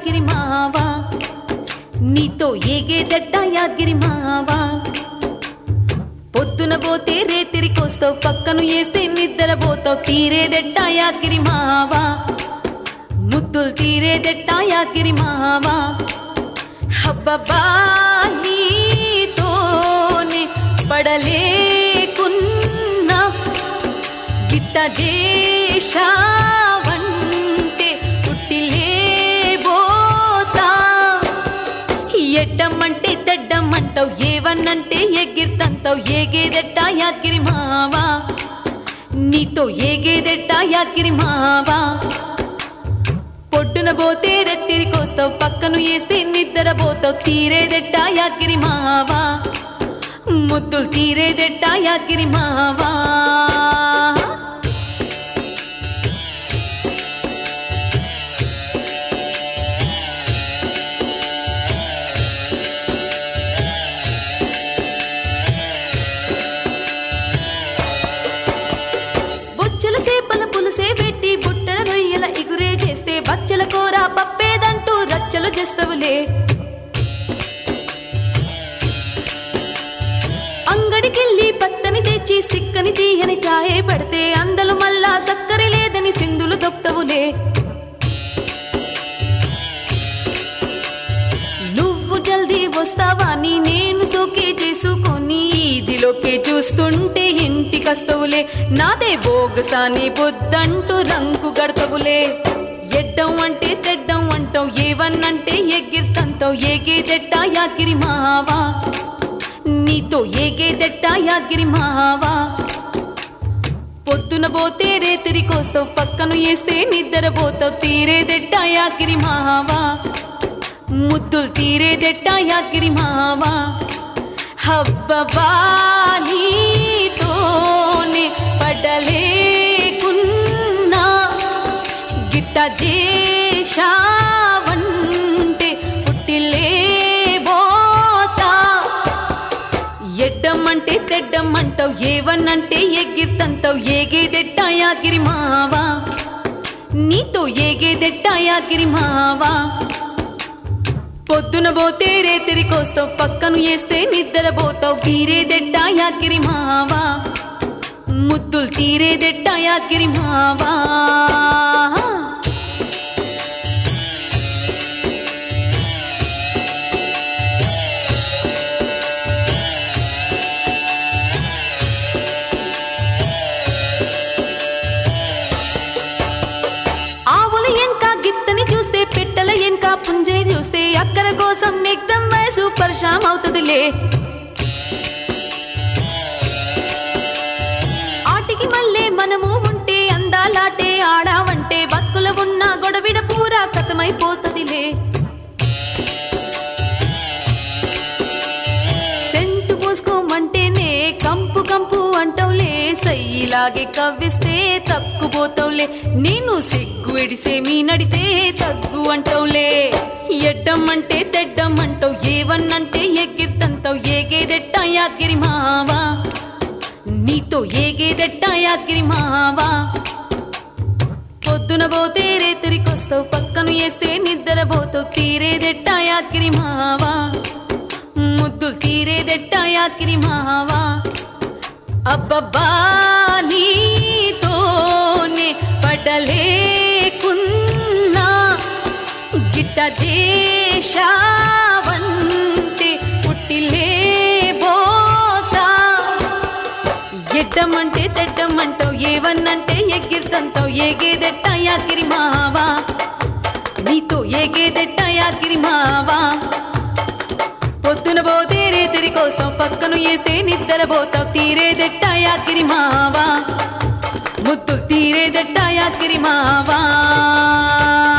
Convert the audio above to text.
యాద్గిరి మావా నీతో ఏగేదెట్ట యాద్గిరి మావా పొద్దున పోతే రేతిరికొస్తావు పక్కను వేస్తే నిద్ర పోతావు తీరేదెట్ట యాద్గిరి మావా ముద్దులు తీరేదెట్ట యాద్గిరి మావా హబ్బబ్బా నీతోనే పడలేకున్నా గిట్ట చేశావంటే పుట్టిలేబోతా ఎడ్డమ్మంటే తెడ్డమ్మంటావు ఏవన్నంటే ఎగిర్తంతావు ఏగేదెట్ట యాద్గిరి మావా నీతో ఏగేదెట్ట యాద్గిరి మావా పొడ్డున పోతే రెత్తిరికొస్తావు పక్కను వేస్తే నిద్ర పోతావు తీరేదెట్ట యాద్గిరి మావా ముద్దులు తీరేదెట్ట యాద్గిరి మావా బొచ్చల సేపల పులుసే పెట్టి బుట్టల రొయ్యల ఇగురే చేస్తే బచ్చల కూర పప్పేదంటూ రచ్చలు చేస్తవులే అంగడికెళ్ళి పత్తని తెచ్చి సిక్కని తీయని చాయే పడితే అందలు మళ్ళా సక్కర లేదని సింధులు తొక్తవులే నువ్వు జల్దీ వస్తావని నేను సోకే చేసుకొని ఇదిలోకే చూస్తుంటే ఇంటికస్తవులే నాదే బోగసాని బొద్దంటూ రంకు గడతవులే ఎడ్డం అంటే తెడ్డం అంటావు ఏవన్నంటే ఎగిర్తంతావు ఏగేదెట్ట యాద్గిరి మావా నీతో ఏగేదెట్ట యాద్గిరి మావా పొద్దున పోతే రేతిరికొస్తావు పక్కను వేస్తే నిద్ర పోతావు తీరేదెట్ట యాద్గిరి మావా ముద్దులు తీరేదెట్ట యాద్గిరి మావా హబ్బబా నీతోనే పడలేకున్నా గిట్ట చేశావంటే పుట్టిలేబోతా ఎడ్డమ్మంటే తెడ్డమ్మంటావు ఏవన్నంటే ఎగిర్తంతావు ఏగేదెట్ట యాద్గిరి మావా నీతో ఏగేదెట్ట యాద్గిరి మావా పొద్దున పోతే రేతిరికొస్తావు పక్కను వేస్తే నిద్ర పోతావు గీరేదెట్ట యాద్గిరి మావా ముద్దులు తీరేదెట్ట యాద్గిరి మావా ఆవుల ఎంక గిత్తని చూస్తే పెట్టల ఎంక పుంజని చూస్తే అక్కర కోసం నిగ్ధం వయసు పరిశాం అవుతుందిలే ఆటికి మళ్ళీ మనము ఉంటే అందాలాటే ఆడావంటే బతుకుల ఉన్న గొడవిడ పూరా కథమైపోతుందిలే సెంటు పోసుకోమంటేనే కంపు కంపు అంటవులే సయ్యిలాగే కవ్విస్తే తక్కుపోతావులే నేను సిగ్గు ఎడిసే మీ నడితే తగ్గు అంటవులే ఎడ్డమ్మంటే తెడ్డమ్మంటావు ఏవన్నంటే ఎగిర్తంతావు ఏగేదెట్ట యాద్గిరి మావా నీతో ఏగేదెట్ట యాద్గిరి మావా పొద్దున పోతే రేతిరికొస్తావు పక్కను వేస్తే నిద్ర పోతావు తీరేదెట్ట యాద్గిరి మావా ముద్దులు తీరేదెట్ట యాద్గిరి మావా అబ్బబ్బా నీతోనే పడలేకున్నా గిట్ట చేశావంటే పుట్టిలేబోతా ఎడ్డమంటే తెడ్డమంటావు ఏవన్నంటే ఎగిర్తంతావు ఏగేదెట్ట యాద్గిరి మావా నీతో ఏగేదెట్ట యాద్గిరి మావా పొద్దున పోతే రేతిరి కోసం పక్కను వేస్తే నిద్ర పోతావు తీరేదెట్ట యాద్గిరి మావా ముద్దు తీరేదెట్ట యాద్గిరి మావా